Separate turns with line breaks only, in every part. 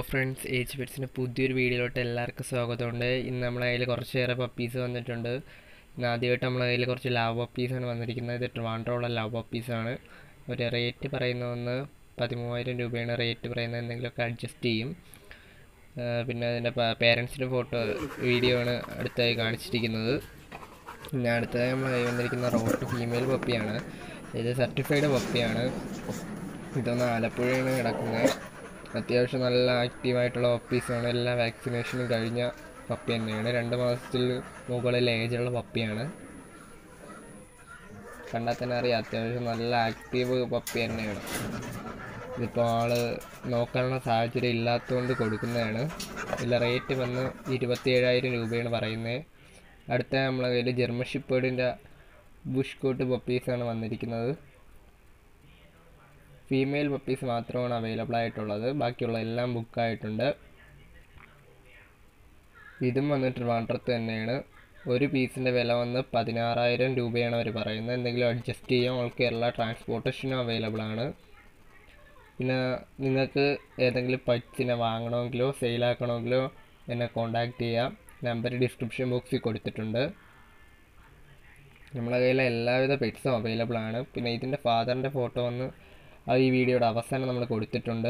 friends age പെറ്റ്സിൻ്റെ പുതിയൊരു വീഡിയോയിലോട്ട് എല്ലാവർക്കും സ്വാഗതമുണ്ട് ഇന്ന് നമ്മളെ കയ്യിൽ കുറച്ചേറെ പപ്പീസ് വന്നിട്ടുണ്ട് ഇന്ന് ആദ്യമായിട്ട് നമ്മളെ കയ്യിൽ കുറച്ച് ലാവ് പപ്പീസാണ് വന്നിരിക്കുന്നത് ഇത് ട്രിവാൻഡ്രോയുള്ള ലാവ് പപ്പീസാണ് ഒരു റേറ്റ് പറയുന്നതെന്ന് പതിമൂവായിരം രൂപയാണ് റേറ്റ് പറയുന്നത് എന്തെങ്കിലുമൊക്കെ അഡ്ജസ്റ്റ് ചെയ്യും ആ, പിന്നെ അതിൻ്റെ പേരൻസിൻ്റെ ഫോട്ടോ വീഡിയോ ആണ് അടുത്തായി കാണിച്ചിരിക്കുന്നത് പിന്നെ അടുത്തതായി നമ്മൾ കൈ വന്നിരിക്കുന്ന റോട്ട് ഫീമെയിൽ പപ്പിയാണ് ഇത് സർട്ടിഫൈഡ് പപ്പിയാണ് ഇതൊന്ന് ആലപ്പുഴയാണ് കിടക്കുന്നത് അത്യാവശ്യം നല്ല ആക്റ്റീവായിട്ടുള്ള പപ്പീസാണ് എല്ലാ വാക്സിനേഷനും കഴിഞ്ഞ പപ്പി തന്നെയാണ് രണ്ട് മാസത്തിൽ മുകളിൽ ഏജുള്ള പപ്പിയാണ് കണ്ടാൽ തന്നെ അറിയാം അത്യാവശ്യം നല്ല ആക്റ്റീവ് പപ്പി തന്നെയാണ് ഇതിപ്പോൾ ആള് നോക്കാനുള്ള സാഹചര്യം ഇല്ലാത്തതുകൊണ്ട് കൊടുക്കുന്നതാണ് ഇതിൻ്റെ റേറ്റ് വന്ന് ഇരുപത്തി ഏഴായിരം രൂപയാണ് പറയുന്നത് അടുത്ത നമ്മളെ കയ്യിൽ ജർമ്മൻ ഷിപ്പേർഡിൻ്റെ ബുഷ് കോട്ട് പപ്പീസാണ് വന്നിരിക്കുന്നത് ഫീമെയിൽ പപ്പീസ് മാത്രമാണ് അവൈലബിൾ ആയിട്ടുള്ളത് ബാക്കിയുള്ള എല്ലാം ബുക്കായിട്ടുണ്ട് ഇതും വന്ന് ട്രിവാൻഡ്രത്ത് തന്നെയാണ് ഒരു പീസിൻ്റെ വില വന്ന് പതിനാറായിരം രൂപയാണ് അവർ പറയുന്നത് എന്തെങ്കിലും അഡ്ജസ്റ്റ് ചെയ്യാം അവൾക്ക് എല്ലാ ട്രാൻസ്പോർട്ടേഷനും അവൈലബിൾ ആണ് പിന്നെ നിങ്ങൾക്ക് ഏതെങ്കിലും പച്ചിനെ വാങ്ങണമെങ്കിലോ സെയിലാക്കണമെങ്കിലോ എന്നെ കോൺടാക്റ്റ് ചെയ്യാം നമ്പർ ഡിസ്ക്രിപ്ഷൻ ബോക്സിൽ കൊടുത്തിട്ടുണ്ട് നമ്മളെ കയ്യിൽ എല്ലാവിധ പെറ്റ്സും അവൈലബിൾ ആണ് പിന്നെ ഇതിൻ്റെ ഫാദറിൻ്റെ ഫോട്ടോ ഒന്ന് അത് ഈ വീഡിയോയുടെ അവസാനം നമ്മൾ കൊടുത്തിട്ടുണ്ട്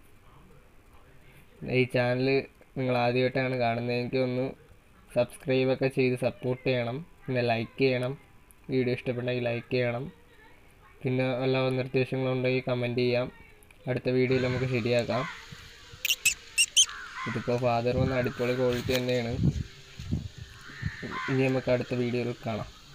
ഈ ചാനൽ നിങ്ങൾ ആദ്യമായിട്ടാണ് കാണുന്നതെങ്കിൽ ഒന്ന് സബ്സ്ക്രൈബ് ഒക്കെ ചെയ്ത് സപ്പോർട്ട് ചെയ്യണം പിന്നെ ലൈക്ക് ചെയ്യണം വീഡിയോ ഇഷ്ടപ്പെട്ടെങ്കിൽ ലൈക്ക് ചെയ്യണം പിന്നെ വല്ല നിർദ്ദേശങ്ങളുണ്ടെങ്കിൽ കമൻറ്റ് ചെയ്യാം അടുത്ത വീഡിയോയിൽ നമുക്ക് ശരിയാക്കാം ഇതിപ്പോൾ ഫാദർ വന്ന അടിപൊളി ക്വാളിറ്റി തന്നെയാണ് ഇനി നമുക്ക് അടുത്ത വീഡിയോയിൽ കാണാം